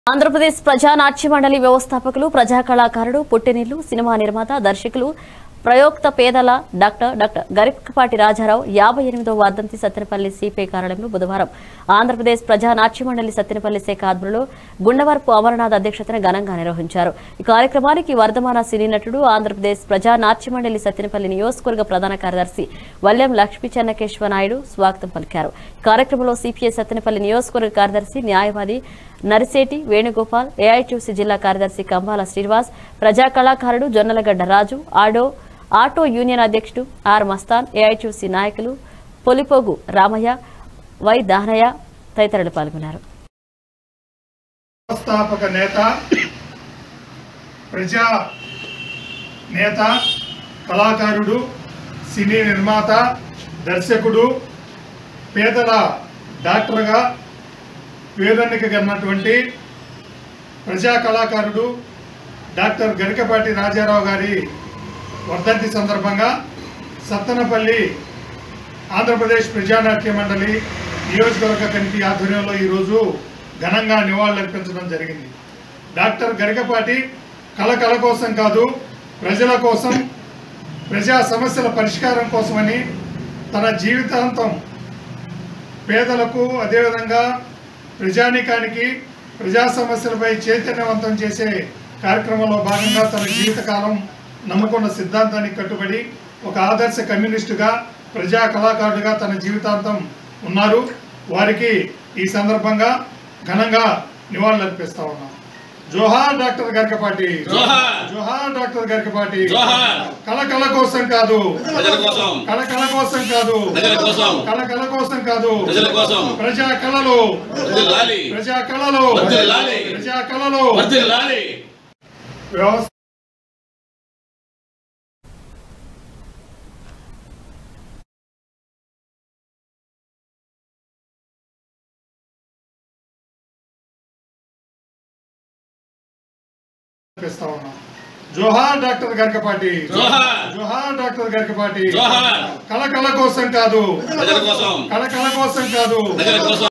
ఆంధ్రప్రదేశ్ ప్రజా నాట్య మండలి వ్యవస్థాపకులు ప్రజా కళాకారుడు పుట్టినిల్లు సినిమా నిర్మాత దర్శకులు ప్రయోక్త పేదల డాక్టర్ డాక్టర్ గరికపాటి రాజారావు యాభై ఎనిమిదవ వర్ధంతి సత్తెనపల్లి సిపిఐ కార్యాలయంలో బుధవారం ఆంధ్రప్రదేశ్ ప్రజా నాట్య మండలి సత్తెనపల్లి శాఖ ఆధ్వర్యంలో గుండవరపు అమరనాథ్ అధ్యక్షతన ఘనంగా నిర్వహించారు ఈ కార్యక్రమానికి వర్ధమాన సినీ నటుడు ఆంధ్రప్రదేశ్ ప్రజా నాట్య మండలి సత్తెనపల్లి నియోజకవర్గ ప్రధాన కార్యదర్శి వల్యం లక్ష్మీ చెన్నకేశ్వర నాయుడు స్వాగతం పలికారు ఈ కార్యక్రమంలో సిపిఐ సత్తెనపల్లి నియోజకవర్గ కార్యదర్శి న్యాయవాది నరిసేటి వేణుగోపాల్ ఏఐటీసీ జిల్లా కార్యదర్శి కంబాల శ్రీనివాస్ ప్రజా కళాకారుడు జొన్నలగడ్డ రాజు ఆడో ఆటో యూనియన్ అధ్యక్షుడు ఆర్ మస్తాన్ ఏఐటీసీ నాయకులు పొలిపోగు రామయ్య వై దానయ్య తదితరులు పాల్గొన్నారు వ్యవస్థాపక నేత ప్రజా నేత కళాకారుడు సినీ నిర్మాత దర్శకుడు పేదల డాక్టర్గా పేదన్నికన్నటువంటి ప్రజా కళాకారుడు డాక్టర్ గరికపాటి రాజారావు గారి వర్ధంతి సందర్భంగా సత్తనపల్లి ఆంధ్రప్రదేశ్ ప్రజానాట్య మండలి నియోజకవర్గ కమిటీ ఆధ్వర్యంలో ఈరోజు ఘనంగా నివాళులర్పించడం జరిగింది డాక్టర్ గరికపాటి కళ కళ కోసం కాదు ప్రజల కోసం ప్రజా సమస్యల పరిష్కారం కోసమని తన జీవితాంతం పేదలకు అదేవిధంగా ప్రజానీకానికి ప్రజా సమస్యలపై చైతన్యవంతం చేసే కార్యక్రమంలో భాగంగా తన జీవితకాలం నమ్ముకున్న సిద్ధాంతానికి కట్టుబడి ఒక ఆదర్శ కమ్యూనిస్టుగా ప్రజా కళాకారుడిగా తన జీవితాంతం ఉన్నారు వారికి ఈ సందర్భంగా ఘనంగా నివాళులర్పిస్తా ఉన్నాం జోహార్ డాక్టర్ గరికపాటి జోహార్. జోహార్ డాక్టర్ గరికపాటి జోహార్. కళ కళ కోసం కాదు ప్రజల కోసం కళ కళ కోసం కాదు ప్రజల కోసం కళ కళ కోసం కాదు ప్రజల కోసం ప్రజా కళలు వర్ధిల్లాలి ప్రజా కళలు వర్ధిల్లాలి. ప్రజా కళలు వర్ధిల్లాలి వ్యవస్థ చేస్తా ఉన్నాం. జోహార్ డాక్టర్ గరికపాటి జోహార్. జోహార్ డాక్టర్ గరికపాటి జోహార్. కళ కళ కోసం కాదు ప్రజల కోసం కళ కళ కోసం కాదు ప్రజల కోసం